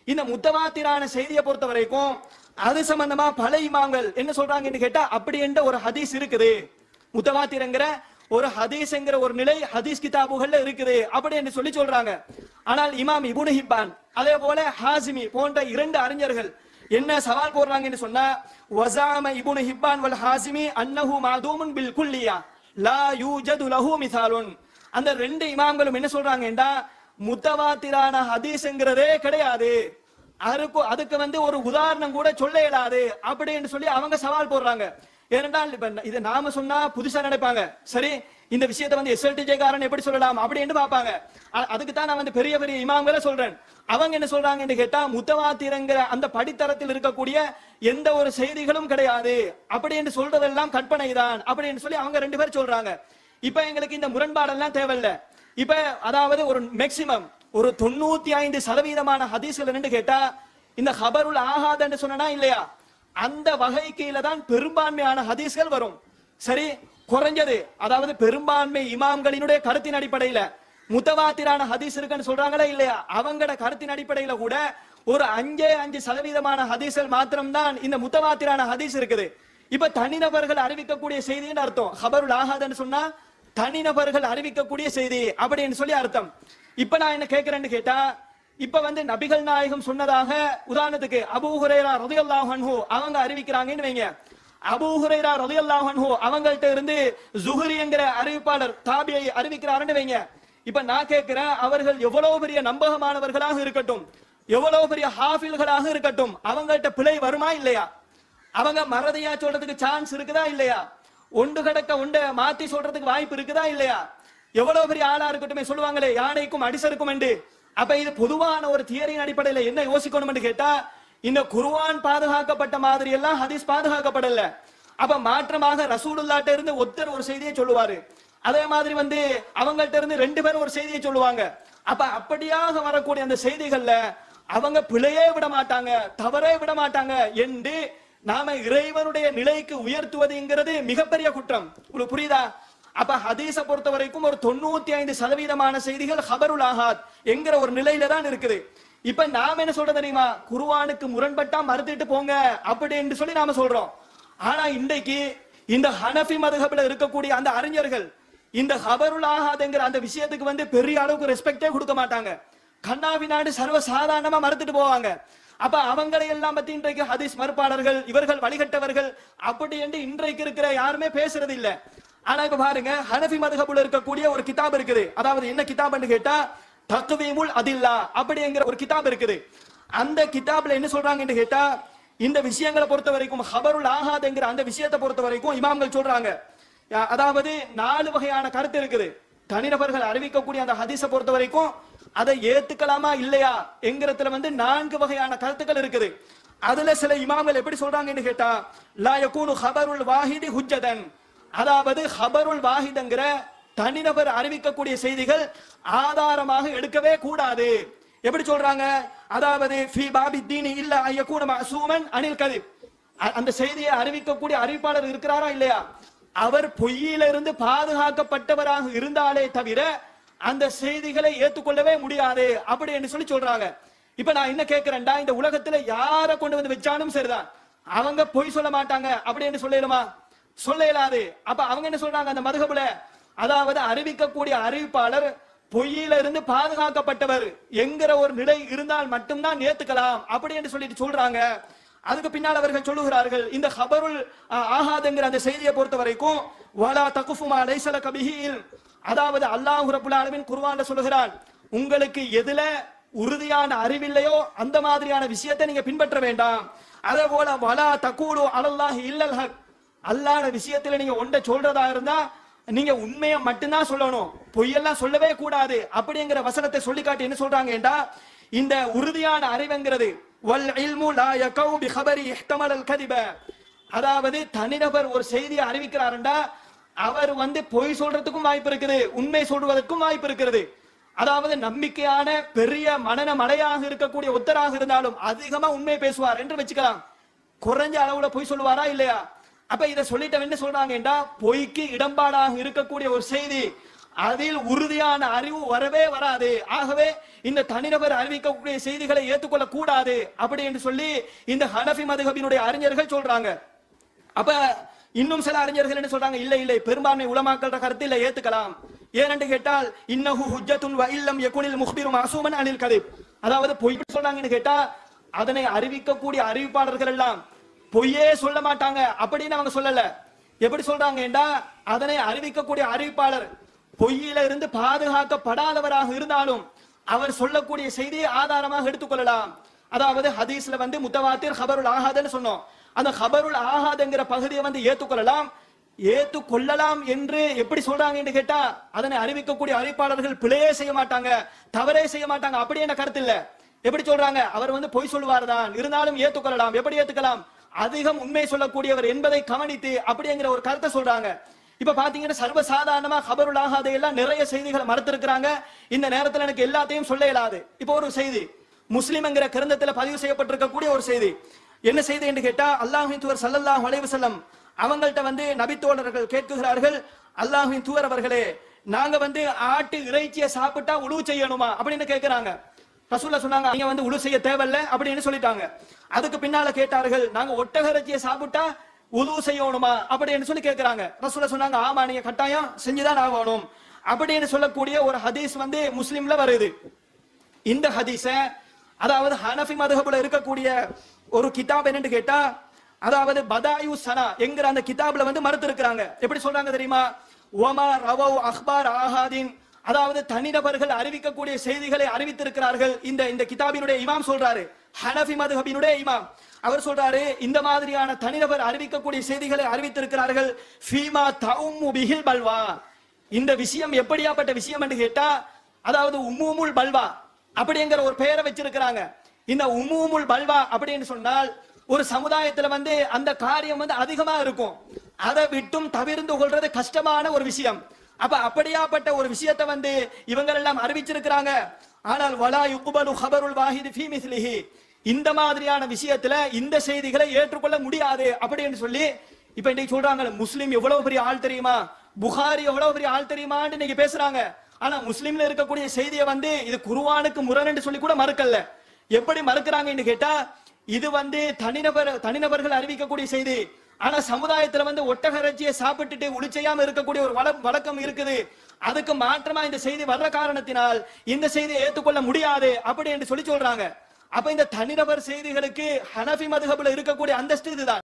இந்த முத்தவாத்திரான செய்தியை பொறுத்த வரைக்கும் அது சம்பந்தமா பல இமாம்கள் என்ன சொல்றாங்கன்னு கேட்டா அப்படி என்ற ஒரு ஹதீஸ் இருக்குது முத்தவாத்திரங்கிற ஒரு ஹதீஸ்ங்கிற ஒரு நிலை ஹதீஸ் கிதாபுகள்ல இருக்குது அப்படி என்று சொல்லி சொல்றாங்க ஆனால் இமாம் இபுனு ஹிப்பான் அதே போல ஹாசிமி போன்ற இரண்டு அறிஞர்கள் என்ன சவால் போடுறாங்கன்னு சொன்னா வசாம இபுனு ஹிப்பான் வல் ஹாசிமி அன்னஹு மாதூமுன் பில் குல்லியா லா யூஜது லஹு மிசாலுன் அந்த ரெண்டு இமாம்களும் என்ன சொல்றாங்கன்னா முத்தவாத்திரான ஹதீஸ்ங்கிறதே கிடையாது அதுக்கு அதுக்கு வந்து ஒரு உதாரணம் கூட சொல்ல இயலாது அப்படின்னு சொல்லி அவங்க சவால் போடுறாங்க ஏனென்றால் இப்ப இதை நாம சொன்னா புதுசா நினைப்பாங்க சரி இந்த விஷயத்தை வந்து எஸ்எல்டிஜே காரன் எப்படி சொல்லலாம் அப்படின்னு பார்ப்பாங்க அ- அதுக்கு தான் நான் வந்து பெரிய பெரிய இமாம்களை சொல்றேன் அவங்க என்ன சொல்றாங்கன்னு கேட்டா முத்தவாத்திரங்கிற அந்த படித்தரத்தில் இருக்கக்கூடிய எந்த ஒரு செய்திகளும் கிடையாது அப்படின்னு சொல்றதெல்லாம் கற்பனை தான் அப்படின்னு சொல்லி அவங்க ரெண்டு பேரும் சொல்றாங்க இப்ப எங்களுக்கு இந்த முரண்பாடெல்லாம் தேவையில்ல இப்ப அதாவது ஒரு மேக்சிமம் ஒரு தொண்ணூத்தி ஐந்து சதவீதமான ஹதீஸ்கள் என்னன்னு கேட்டா இந்த ஹபருல் ஆகாதுன்னு சொன்னா இல்லையா அந்த வகை கீழே தான் பெரும்பான்மையான ஹதீஸ்கள் வரும் சரி குறைஞ்சது அதாவது பெரும்பான்மை இமாம்களினுடைய கருத்தின் அடிப்படையில முத்தவாத்திரான ஹதீஸ் இருக்குன்னு சொல்றாங்களா இல்லையா அவங்களோட கருத்தின் அடிப்படையில கூட ஒரு அஞ்சே அஞ்சு சதவீதமான ஹதீஸ்கள் மாத்திரம்தான் இந்த முத்தவாத்திரான ஹதீஸ் இருக்குது இப்ப தனிநபர்கள் அறிவிக்கக்கூடிய செய்தின்னு அர்த்தம் ஹபருல் ஆகாதுன்னு சொன்னா தனிநபர்கள் அறிவிக்கக்கூடிய செய்தி அப்படின்னு சொல்லி அர்த்தம் இப்ப நான் என்ன கேட்கிறேன்னு கேட்டா இப்ப வந்து நபிகள் நாயகம் சொன்னதாக உதாரணத்துக்கு அபூ ஹுரைரா ரலியல்லாஹு அன்ஹு அவங்க அறிவிக்கிறாங்கன்னு வைங்க அபூ ஹுரைரா ரலியல்லாஹு அன்ஹு அவங்கள்ட்ட இருந்து ஜுஹரி என்கிற அறிவிப்பாளர் தாபியை அறிவிக்கிறாருன்னு வைங்க இப்ப நான் கேட்கிறேன் அவர்கள் எவ்வளவு பெரிய நம்பகமானவர்களாக இருக்கட்டும் எவ்வளவு பெரிய ஹாஃபில்களாக இருக்கட்டும் அவங்கள்ட்ட பிழை வருமா இல்லையா அவங்க மறதியா சொல்றதுக்கு சான்ஸ் இருக்குதா இல்லையா ஒன்று கடக்க ஒண்ட மாத்தி சொல்றதுக்கு வாய்ப்பு இருக்குதா இல்லையா எவ்வளவு பெரிய ஆளா இருக்கட்டுமே சொல்லுவாங்களே யானைக்கும் அடிசருக்கும் என்று அப்ப இது பொதுவான ஒரு தியரியின் அடிப்படையில என்ன யோசிக்கணும்னு கேட்டா இந்த குர்ஆன் பாதுகாக்கப்பட்ட மாதிரி எல்லாம் ஹதீஸ் பாதுகாக்கப்படல அப்ப மாற்றமாக ரசூலுல்லாட்ட இருந்து ஒருத்தர் ஒரு செய்தியை சொல்லுவாரு அதே மாதிரி வந்து அவங்கள்ட்ட இருந்து ரெண்டு பேரும் ஒரு செய்தியை சொல்லுவாங்க அப்ப அப்படியாக வரக்கூடிய அந்த செய்திகள்ல அவங்க பிழையே விட மாட்டாங்க தவறே விட மாட்டாங்க என்று நாம இறைவனுடைய நிலைக்கு உயர்த்துவதுங்கிறது மிகப்பெரிய குற்றம் உங்களுக்கு புரியுதா அப்ப ஹதீஸ பொறுத்த வரைக்கும் ஒரு தொண்ணூத்தி ஐந்து சதவீதமான செய்திகள் ஹபருல் ஆகாத் என்கிற ஒரு நிலையில தான் இருக்குது இப்ப நாம என்ன சொல்றது தெரியுமா குர்ஆனுக்கு முரண்பட்டா மறுத்துட்டு போங்க அப்படின்னு சொல்லி நாம சொல்றோம் ஆனா இன்றைக்கு இந்த ஹனஃபி மதுஹப்ல இருக்கக்கூடிய அந்த அறிஞர்கள் இந்த ஹபருல் ஆகாதுங்கிற அந்த விஷயத்துக்கு வந்து பெரிய அளவுக்கு ரெஸ்பெக்டே கொடுக்க மாட்டாங்க கண்ணாவி நாடு சர்வ சாதாரணமா மறுத்துட்டு போவாங்க அப்ப அவங்களை எல்லாம் பத்தி இன்றைக்கு ஹதீஸ் மறுப்பாளர்கள் இவர்கள் வழிகட்டவர்கள் அப்படி என்று இன்றைக்கு இருக்கிற யாருமே பேசுறது இல்ல ஆனா இப்ப பாருங்க ஹனஃபி மதுஹபுல இருக்கக்கூடிய ஒரு கிதாப் இருக்குது அதாவது என்ன கிதாப்னு கேட்டா தக்வீமுல் அதில்லா அப்படிங்கிற ஒரு கிதாப் இருக்குது அந்த கிதாப்ல என்ன சொல்றாங்கன்னு கேட்டா இந்த விஷயங்களை பொறுத்த வரைக்கும் ஹபருல் ஆகாதுங்கிற அந்த விஷயத்தை பொறுத்த வரைக்கும் இமாம்கள் சொல்றாங்க யா- அதாவது நாலு வகையான கருத்து இருக்குது தனிநபர்கள் அறிவிக்கக்கூடிய அந்த ஹதீஸை பொறுத்த வரைக்கும் அதை ஏத்துக்கலாமா இல்லையா என்கிறதுல வந்து நான்கு வகையான கருத்துக்கள் இருக்குது அதுல சில இமாம்கள் எப்படி சொல்றாங்கன்னு கேட்டா லா யகூனு ஹபருல் வாஹிதி ஹுஜ்ஜதன் அதாவது ஹபருல் வாஹிதங்கிற தனிநபர் அறிவிக்கக்கூடிய செய்திகள் ஆதாரமாக எடுக்கவே கூடாது எப்படி சொல்றாங்க அதாவது ஃபி பாபி தீனி இல்ல ஐயக்கூன மசூமன் அனில் கதிப் அ- அந்த செய்தியை அறிவிக்கக்கூடிய அறிவிப்பாளர் இருக்கிறாரா இல்லையா அவர் பொய்யிலிருந்து பாதுகாக்கப்பட்டவராக இருந்தாலே தவிர அந்த செய்திகளை ஏத்துக்கொள்ளவே முடியாது அப்படி என்று சொல்லி சொல்றாங்க இப்ப நான் என்ன கேட்கிறேன்டா இந்த உலகத்துல யாரை கொண்டு வந்து வச்சாலும் சரிதான் அவங்க பொய் சொல்ல மாட்டாங்க அப்படி என்று சொல்லலுமா சொல்ல இயலாது அப்ப அவங்க என்ன சொல்றாங்க அந்த மதுகபுல அதாவது அறிவிக்கக்கூடிய அறிவிப்பாளர் பொய்யில இருந்து பாதுகாக்கப்பட்டவர் என்கிற ஒரு நிலை இருந்தால் மட்டும்தான் ஏத்துக்கலாம் அப்படி என்று சொல்லிட்டு சொல்றாங்க அதுக்கு பின்னால் அவர்கள் சொல்லுகிறார்கள் இந்த ஹபருல் அஹ், ஆகாதுங்கிற அந்த செய்தியை பொறுத்த வரைக்கும் வலா தகுஃபுமா லைசல கபிஹில் அதாவது அல்லாஹ் ரப்புல் ஆலமீன் குர்ஆன்ல சொல்லுகிறான் உங்களுக்கு எதுல உறுதியான அறிவில்லையோ அந்த மாதிரியான விஷயத்தை நீங்க பின்பற்ற வேண்டாம் அதே போல வலா தகூலு அலல்லாஹி இல்லல் ஹக் அல்லாஹ்ட விஷயத்துல நீங்க ஒன்றை சொல்றதா இருந்தா நீங்க உண்மையை மட்டும்தான் சொல்லணும் பொய்யெல்லாம் சொல்லவே கூடாது அப்படிங்கிற வசனத்தை சொல்லி காட்டி என்ன சொல்றாங்கடா இந்த உறுதியான அறிவுங்கிறது வல் இல்மு லா யகவு பி ஹபரி இஹ்தமல் அல் கதிப அதாவது தனிநபர் ஒரு செய்தியை அறிவிக்கிறாருண்டா அவர் வந்து பொய் சொல்றதுக்கும் வாய்ப்பு இருக்குது உண்மை சொல்வதற்கும் வாய்ப்பு இருக்கிறது அதாவது நம்பிக்கையான பெரிய மனன மலையாக இருக்கக்கூடிய ஒத்தராக இருந்தாலும் அதிகமா உண்மை பேசுவார் என்று வச்சுக்கலாம் குறைஞ்ச அளவுல பொய் சொல்லுவாரா இல்லையா அப்ப இத சொல்லிட்ட என்ன சொல்றாங்கடா பொய்க்கு இடம்பாடாக இருக்கக்கூடிய ஒரு செய்தி அதில் உறுதியான அறிவு வரவே வராது ஆகவே இந்த தனிநபர் அறிவிக்கக்கூடிய செய்திகளை ஏற்றுக்கொள்ள கூடாது அப்படி என்று சொல்லி இந்த ஹனஃபி மதுஹபினுடைய அறிஞர்கள் சொல்றாங்க அப்ப இன்னும் சில அறிஞர்கள் என்ன சொல்றாங்க இல்லை இல்லை பெரும்பான்மை உலமாக்கள்ற கருத்து இல்ல ஏத்துக்கலாம் ஏனென்று கேட்டால் இன்னஹு ஹுஜ்ஜத்துன் வ இல்லம் யகுனில் முஹ்பிரு மாசூமன் அனில் கதிப் அதாவது பொய் சொல்றாங்கன்னு கேட்டா அதனை அறிவிக்கக்கூடிய அறிவிப்பாளர்கள் எல்லாம் பொய்யே சொல்ல மாட்டாங்க அப்படின்னு அவங்க சொல்லல எப்படி சொல்றாங்கடா அதனை அறிவிக்கக்கூடிய அறிவிப்பாளர் பொய்யில இருந்து பாதுகாக்கப்படாதவராக இருந்தாலும் அவர் சொல்லக்கூடிய செய்தியை ஆதாரமாக எடுத்துக்கொள்ளலாம் அதாவது ஹதீஸ்ல வந்து முத்தவாத்திர் ஹபருல் ஆகாதுன்னு சொன்னோம் அந்த ஹபருல் ஆகாதுங்கிற பகுதியை வந்து ஏத்துக்கொள்ளலாம் ஏத்துக்கொள்ளலாம் என்று எப்படி சொல்றாங்க என்று கேட்டா அதனை அறிவிக்கக்கூடிய அறிவிப்பாளர்கள் பிழையே செய்ய மாட்டாங்க தவறே செய்ய மாட்டாங்க அப்படி என்ன கருத்து இல்ல எப்படி சொல்றாங்க அவர் வந்து பொய் சொல்லுவார் தான் இருந்தாலும் ஏத்துக்கொள்ளலாம் எப்படி ஏத்துக்கலாம் அதிகம் உண்மை சொல்லக்கூடியவர் என்பதை கவனித்து அப்படிங்கிற ஒரு கருத்தை சொல்றாங்க இப்ப பாத்தீங்கன்னா சர்வசாதாரணமா ஹபருல் ஆகாதை எல்லாம் நிறைய செய்திகளை மறுத்திருக்கிறாங்க இந்த நேரத்துல எனக்கு எல்லாத்தையும் சொல்ல இயலாது இப்போ ஒரு செய்தி முஸ்லிம்ங்கிற கிரந்தத்துல பதிவு செய்யப்பட்டிருக்கக்கூடிய ஒரு செய்தி என்ன செய்தி என்று கேட்டா அல்லாஹின் தூவர் சல்லல்லாஹு அலைஹி வஸல்லம் அவங்கள்ட்ட வந்து நபித்தோழர்கள் கேட்குகிறார்கள் அல்லாஹின் தூவர் அவர்களே நாங்க வந்து ஆட்டு இறைச்சியை சாப்பிட்டா உழவு செய்யணுமா அப்படின்னு கேட்கிறாங்க ரசூல்லா சொன்னாங்க நீங்க வந்து உழு செய்ய தேவையில்ல அப்படின்னு சொல்லிட்டாங்க அதுக்கு பின்னால கேட்டார்கள் நாங்க ஒட்டக இறைச்சியை சாப்பிட்டா உதவு செய்யணுமா அப்படின்னு சொல்லி கேட்கிறாங்க ரசூல்லா சொன்னாங்க ஆமா நீங்க கட்டாயம் செஞ்சுதான் ஆகணும் அப்படின்னு சொல்லக்கூடிய ஒரு ஹதீஸ் வந்து முஸ்லிம்ல வருது இந்த ஹதீஸ அதாவது ஹனஃபி மதுஹபுல இருக்கக்கூடிய ஒரு கிதாப் என்னன்னு கேட்டா அதாவது பதாயு சனா என்கிற அந்த கிதாப்ல வந்து மறுத்து இருக்கிறாங்க எப்படி சொல்றாங்க தெரியுமா ஒமா ரவவ் அக்பார் ஆஹாதின் அதாவது தனிநபர்கள் அறிவிக்கக்கூடிய செய்திகளை அறிவித்திருக்கிறார்கள் இந்த இந்த கிதாபினுடைய இமாம் சொல்றாரு ஹனஃபி மதுஹபினுடைய இமாம் அவர் சொல்றாரு இந்த மாதிரியான தனிநபர் அறிவிக்கக்கூடிய செய்திகளை அறிவித்திருக்கிறார்கள் ஃபீமா தவும்மு பிஹில் பல்வா இந்த விஷயம் எப்படியாப்பட்ட விஷயம் என்று கேட்டா அதாவது உம்முமுல் பல்வா அப்படிங்கிற ஒரு பெயரை வச்சிருக்கிறாங்க இந்த உம்முமுல் பல்வா அப்படின்னு சொன்னால் ஒரு சமுதாயத்துல வந்து அந்த காரியம் வந்து அதிகமா இருக்கும் அதை விட்டும் தவிர்ந்து கொள்றது கஷ்டமான ஒரு விஷயம் அப்ப அப்படியாப்பட்ட ஒரு விஷயத்தை வந்து இவங்க எல்லாம் அறிவிச்சிருக்கிறாங்க ஆனால் வலா யுக்பலு ஹபருல் வாஹிது ஃபீ மிஸ்லிஹி இந்த மாதிரியான விஷயத்துல இந்த செய்திகளை ஏற்றுக்கொள்ள முடியாது அப்படின்னு சொல்லி இப்ப இன்னைக்கு சொல்றாங்க முஸ்லிம் எவ்வளவு பெரிய ஆள் தெரியுமா புகாரி எவ்வளவு பெரிய ஆள் தெரியுமான்னு இன்னைக்கு பேசுறாங்க ஆனா முஸ்லிம்ல இருக்கக்கூடிய செய்தியை வந்து இது குருவானுக்கு முரண் சொல்லி கூட மறுக்கல எப்படி மறுக்கிறாங்கன்னு கேட்டா இது வந்து தனிநபர் தனிநபர்கள் அறிவிக்கக்கூடிய செய்தி ஆனா சமுதாயத்துல வந்து ஒட்டக இறைச்சியை சாப்பிட்டுட்டு உளிச்சையாம இருக்கக்கூடிய ஒரு வழ- வழக்கம் இருக்குது அதுக்கு மாற்றமா இந்த செய்தி வர்ற காரணத்தினால் இந்த செய்தியை ஏற்றுக்கொள்ள முடியாது அப்படி என்று சொல்லி சொல்றாங்க அப்ப இந்த தனிநபர் செய்திகளுக்கு ஹனஃபி மதுஹபுல இருக்கக்கூடிய அந்தஸ்து இதுதான்